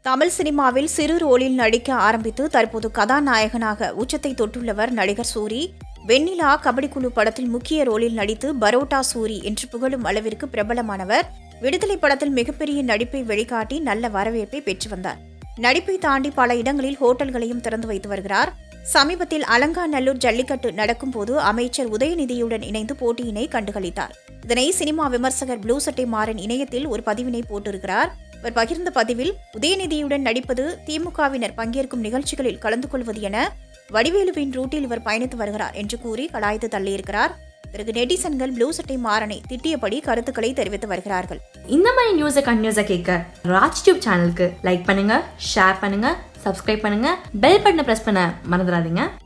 தமிழ் சினிமாவில் சிறு ரோலில் நடிக்க ஆரம்பித்து தற்போது கதாநாயகனாக உச்சத்தை தொட்டுள்ளவர் நடிகர் சூரி வெண்ணிலா கபடிக்குழு படத்தில் முக்கிய ரோலில் நடித்து பரோட்டா சூரி என்று புகழும் அளவிற்கு பிரபலமானவர் விடுதலை படத்தில் மிகப்பெரிய நடிப்பை வெளிக்காட்டி நல்ல வரவேற்பை பெற்று வந்தார் நடிப்பை தாண்டி பல இடங்களில் ஹோட்டல்களையும் திறந்து வைத்து வருகிறார் சமீபத்தில் அலங்காநல்லூர் ஜல்லிக்கட்டு நடக்கும்போது அமைச்சர் உதயநிதியுடன் இணைந்து போட்டியினை கண்டுகளித்தார் இதனை சினிமா விமர்சகர் ப்ளூ சட்டை மாறன் இணையத்தில் ஒரு பதிவினை போட்டிருக்கிறார் அவர் பகிர்ந்த பதிவில் உதயநிதியுடன் நடிப்பது திமுகவினர் பங்கேற்கும் நிகழ்ச்சிகளில் கலந்து கொள்வது என வடிவேலுவின் ரூட்டில் இவர் பயணித்து வருகிறார் என்று கூறி கலாய்த்து தள்ளியிருக்கிறார் பிறகு நெட்டிசன்கள் ப்ளூ சட்டை மாறனை திட்டியபடி கருத்துக்களை தெரிவித்து வருகிறார்கள் இந்த மாதிரி நியூஸை கண்டினியூஸாக கேட்க ராஜ் டியூப் சேனலுக்கு லைக் பண்ணுங்க ஷேர் பண்ணுங்க சப்ஸ்கிரைப் பண்ணுங்க பெல் பட்டனை ப்ரெஸ் பண்ண மறந்துடாதீங்க